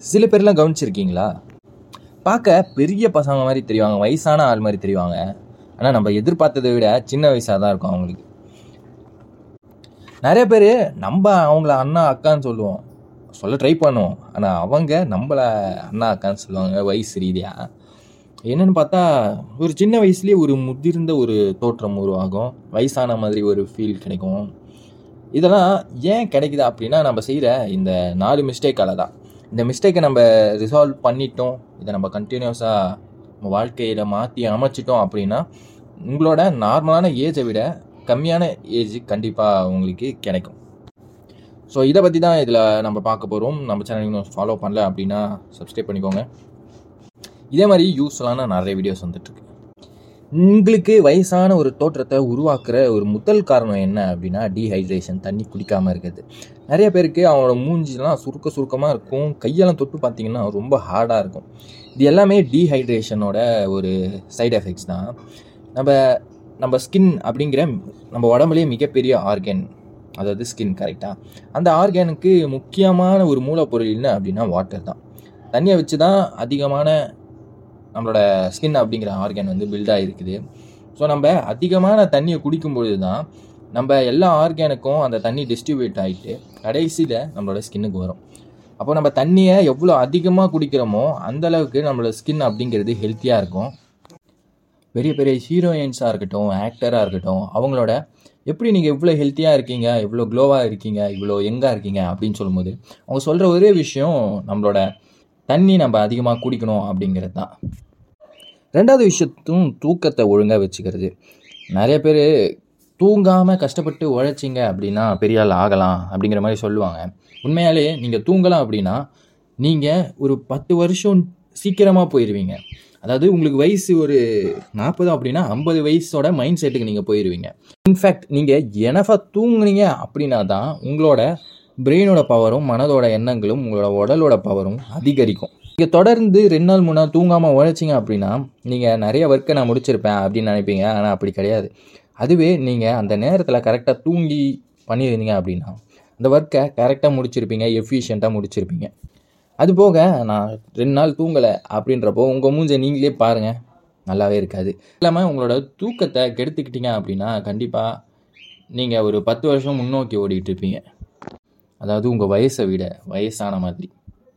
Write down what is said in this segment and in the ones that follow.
சில பேர்லாம் கவனிச்சிருக்கீங்களா பார்க்க பெரிய பசங்க மாதிரி தெரிவாங்க வயசான ஆள் மாதிரி தெரிவாங்க ஆனால் நம்ம எதிர்பார்த்ததை விட சின்ன வயசாக தான் இருக்கும் அவங்களுக்கு நிறைய பேர் நம்ம அவங்கள அண்ணா அக்கான்னு சொல்லுவோம் சொல்ல ட்ரை பண்ணுவோம் ஆனால் அவங்க நம்மளை அண்ணா அக்கான்னு சொல்லுவாங்க வயசு ரீதியாக என்னன்னு பார்த்தா ஒரு சின்ன வயசுலேயே ஒரு முதிர்ந்த ஒரு தோற்றம் உருவாகும் வயசான மாதிரி ஒரு ஃபீல் கிடைக்கும் இதெல்லாம் ஏன் கிடைக்குது அப்படின்னா நம்ம செய்கிற இந்த நாலு மிஸ்டேக்கால தான் இந்த மிஸ்டேக்கை நம்ம ரிசால்வ் பண்ணிட்டோம் இதை நம்ம கண்டினியூஸாக நம்ம வாழ்க்கையில் மாற்றி அமைச்சிட்டோம் அப்படின்னா உங்களோட நார்மலான ஏஜை விட கம்மியான ஏஜ் கண்டிப்பாக உங்களுக்கு கிடைக்கும் ஸோ இதை பற்றி தான் இதில் நம்ம பார்க்க போகிறோம் நம்ம சேனல் இன்னும் ஃபாலோ பண்ணல அப்படின்னா சப்ஸ்கிரைப் பண்ணிக்கோங்க இதே மாதிரி யூஸ்ஃபுல்லான நிறைய வீடியோஸ் வந்துட்டுருக்கு உங்களுக்கு வயசான ஒரு தோற்றத்தை உருவாக்குற ஒரு முதல் காரணம் என்ன அப்படின்னா டீஹைட்ரேஷன் தண்ணி குடிக்காமல் இருக்கிறது நிறைய பேருக்கு அவங்களோட மூஞ்சிலாம் சுருக்க சுருக்கமாக இருக்கும் கையெல்லாம் தொட்டு பார்த்தீங்கன்னா ரொம்ப ஹார்டாக இருக்கும் இது எல்லாமே டீஹைட்ரேஷனோட ஒரு சைடு எஃபெக்ட்ஸ் தான் நம்ம நம்ம ஸ்கின் அப்படிங்கிற நம்ம உடம்புலேயே மிகப்பெரிய ஆர்கன் அதாவது ஸ்கின் கரெக்டாக அந்த ஆர்கனுக்கு முக்கியமான ஒரு மூலப்பொருள் என்ன அப்படின்னா வாட்டர் தான் தண்ணியை வச்சு தான் அதிகமான நம்மளோட ஸ்கின் அப்படிங்கிற ஆர்கன் வந்து பில்ட் ஆகிருக்குது ஸோ நம்ம அதிகமான தண்ணியை குடிக்கும்பொழுது தான் நம்ம எல்லா ஆர்கானுக்கும் அந்த தண்ணி டிஸ்ட்ரிபியூட் ஆகிட்டு கடைசியில் நம்மளோட ஸ்கின்னுக்கு வரும் அப்போ நம்ம தண்ணியை எவ்வளோ அதிகமாக குடிக்கிறோமோ அந்தளவுக்கு நம்மளோட ஸ்கின் அப்படிங்கிறது ஹெல்த்தியாக இருக்கும் பெரிய பெரிய ஹீரோயின்ஸாக இருக்கட்டும் ஆக்டராக இருக்கட்டும் அவங்களோட எப்படி நீங்கள் இவ்வளோ ஹெல்த்தியாக இருக்கீங்க இவ்வளோ க்ளோவாக இருக்கீங்க இவ்வளோ யங்காக இருக்கீங்க அப்படின்னு சொல்லும்போது அவங்க சொல்கிற ஒரே விஷயம் நம்மளோட தண்ணி நம்ம அதிகமாக குடிக்கணும் அப்படிங்கிறது தான் ரெண்டாவது விஷயத்தும் தூக்கத்தை ஒழுங்காக வச்சுக்கிறது நிறைய பேர் தூங்காமல் கஷ்டப்பட்டு உழைச்சிங்க அப்படின்னா பெரிய ஆள் ஆகலாம் அப்படிங்கிற மாதிரி சொல்லுவாங்க உண்மையாலே நீங்கள் தூங்கலாம் அப்படின்னா நீங்கள் ஒரு பத்து வருஷம் சீக்கிரமாக போயிடுவீங்க அதாவது உங்களுக்கு வயசு ஒரு நாற்பது அப்படின்னா ஐம்பது வயசோட மைண்ட் செட்டுக்கு நீங்கள் போயிடுவீங்க இன்ஃபேக்ட் நீங்கள் எனஃபாக தூங்குனீங்க அப்படின்னா தான் உங்களோட பிரெயினோட பவரும் மனதோட எண்ணங்களும் உங்களோட உடலோட பவரும் அதிகரிக்கும் நீங்கள் தொடர்ந்து ரெண்டு நாள் மூணு நாள் தூங்காமல் உழைச்சிங்க அப்படின்னா நீங்கள் நிறைய ஒர்க்கை நான் முடிச்சிருப்பேன் அப்படின்னு நினைப்பீங்க ஆனால் அப்படி கிடையாது அதுவே நீங்கள் அந்த நேரத்தில் கரெக்டாக தூங்கி பண்ணியிருந்தீங்க அப்படின்னா அந்த ஒர்க்கை கரெக்டாக முடிச்சிருப்பீங்க எஃபிஷியண்ட்டாக முடிச்சிருப்பீங்க அது போக நான் ரெண்டு நாள் தூங்கலை அப்படின்றப்போ உங்கள் மூஞ்சை நீங்களே பாருங்கள் நல்லாவே இருக்காது இல்லாமல் உங்களோட தூக்கத்தை கெடுத்துக்கிட்டீங்க அப்படின்னா கண்டிப்பாக நீங்கள் ஒரு பத்து வருஷம் முன்னோக்கி ஓடிட்டு இருப்பீங்க அதாவது உங்கள் வயசை விட வயசான மாதிரி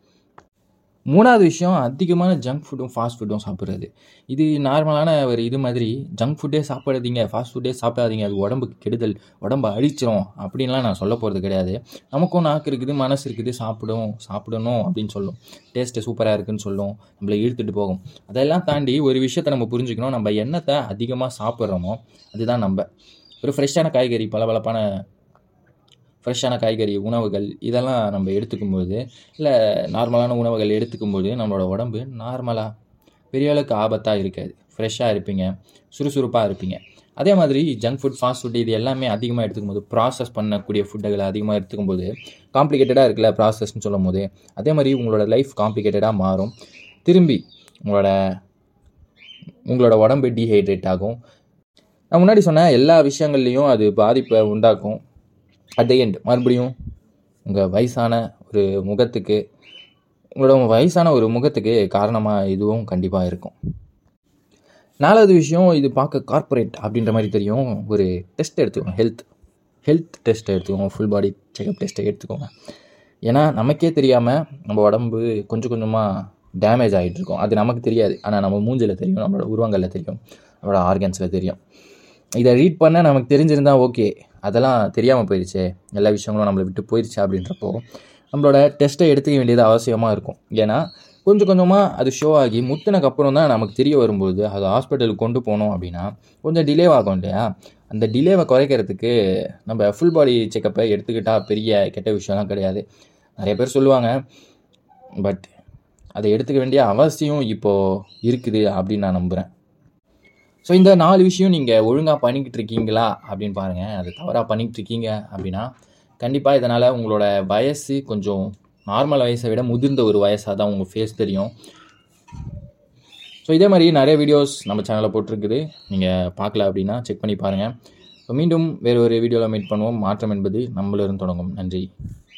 மூணாவது விஷயம் அதிகமான ஜங்க் ஃபுட்டும் ஃபாஸ்ட் ஃபுட்டும் சாப்பிட்றது இது நார்மலான ஒரு இது மாதிரி ஜங்க் ஃபுட்டே சாப்பிடாதீங்க ஃபாஸ்ட் ஃபுட்டே சாப்பிடாதீங்க அது உடம்புக்கு கெடுதல் உடம்பை அழிச்சிரும் அப்படின்லாம் நான் சொல்ல போகிறது கிடையாது நமக்கும் நாக்கு இருக்குது மனசு இருக்குது சாப்பிடும் சாப்பிடணும் அப்படின்னு சொல்லும் டேஸ்ட்டு சூப்பராக இருக்குன்னு சொல்லும் நம்மளை இழுத்துட்டு போகும் அதெல்லாம் தாண்டி ஒரு விஷயத்தை நம்ம புரிஞ்சுக்கணும் நம்ம எண்ணத்தை அதிகமாக சாப்பிட்றோமோ அதுதான் நம்ம ஒரு ஃப்ரெஷ்ஷான காய்கறி பளபளப்பான ஃப்ரெஷ்ஷான காய்கறி உணவுகள் இதெல்லாம் நம்ம எடுத்துக்கும்போது இல்லை நார்மலான உணவுகள் எடுத்துக்கும்போது நம்மளோட உடம்பு நார்மலாக பெரிய அளவுக்கு ஆபத்தாக இருக்காது ஃப்ரெஷ்ஷாக இருப்பீங்க சுறுசுறுப்பாக இருப்பீங்க அதே மாதிரி ஜங்க் ஃபுட் ஃபாஸ்ட் ஃபுட் இது எல்லாமே அதிகமாக எடுத்துக்கும்போது ப்ராசஸ் பண்ணக்கூடிய ஃபுட்டுகளை அதிகமாக எடுத்துக்கும்போது காம்ப்ளிகேட்டடாக இருக்குல்ல ப்ராசஸ்ன்னு சொல்லும் போது அதே மாதிரி உங்களோட லைஃப் காம்ப்ளிகேட்டடாக மாறும் திரும்பி உங்களோட உங்களோட உடம்பு டீஹைட்ரேட் ஆகும் நான் முன்னாடி சொன்ன எல்லா விஷயங்கள்லேயும் அது பாதிப்பை உண்டாக்கும் அட் த எண்ட் மறுபடியும் உங்கள் வயசான ஒரு முகத்துக்கு உங்களோட வயசான ஒரு முகத்துக்கு காரணமாக இதுவும் கண்டிப்பாக இருக்கும் நாலாவது விஷயம் இது பார்க்க கார்ப்பரேட் அப்படின்ற மாதிரி தெரியும் ஒரு டெஸ்ட் எடுத்துக்கோங்க ஹெல்த் ஹெல்த் டெஸ்ட் எடுத்துக்கோங்க ஃபுல் பாடி செக்அப் டெஸ்ட்டை எடுத்துக்கோங்க ஏன்னா நமக்கே தெரியாமல் நம்ம உடம்பு கொஞ்சம் கொஞ்சமாக டேமேஜ் ஆகிட்டு இருக்கும் அது நமக்கு தெரியாது ஆனால் நம்ம மூஞ்சில் தெரியும் நம்மளோட உருவங்களில் தெரியும் நம்மளோட ஆர்கன்ஸில் தெரியும் இதை ரீட் பண்ண நமக்கு தெரிஞ்சிருந்தா ஓகே அதெல்லாம் தெரியாமல் போயிடுச்சு எல்லா விஷயங்களும் நம்மளை விட்டு போயிடுச்சு அப்படின்றப்போ நம்மளோட டெஸ்ட்டை எடுத்துக்க வேண்டியது அவசியமாக இருக்கும் ஏன்னா கொஞ்சம் கொஞ்சமாக அது ஷோ ஆகி முத்தினக்கப்புறம் தான் நமக்கு தெரிய வரும்போது அது ஹாஸ்பிட்டலுக்கு கொண்டு போனோம் அப்படின்னா கொஞ்சம் டிலே ஆகும் இல்லையா அந்த டிலேவை குறைக்கிறதுக்கு நம்ம ஃபுல் பாடி செக்கப்பை எடுத்துக்கிட்டால் பெரிய கெட்ட விஷயம்லாம் கிடையாது நிறைய பேர் சொல்லுவாங்க பட் அதை எடுத்துக்க வேண்டிய அவசியம் இப்போது இருக்குது அப்படின்னு நான் நம்புகிறேன் ஸோ இந்த நாலு விஷயம் நீங்கள் ஒழுங்காக பண்ணிக்கிட்டு இருக்கீங்களா அப்படின்னு பாருங்கள் அது தவறாக பண்ணிக்கிட்டு இருக்கீங்க அப்படின்னா கண்டிப்பாக இதனால் உங்களோட வயசு கொஞ்சம் நார்மல் வயசை விட முதிர்ந்த ஒரு வயசாக தான் உங்கள் ஃபேஸ் தெரியும் ஸோ இதே மாதிரி நிறைய வீடியோஸ் நம்ம சேனலில் போட்டிருக்குது நீங்கள் பார்க்கல அப்படின்னா செக் பண்ணி பாருங்கள் ஸோ மீண்டும் வேறு ஒரு வீடியோவில் மீட் பண்ணுவோம் மாற்றம் என்பது நம்மளிருந்து தொடங்கும் நன்றி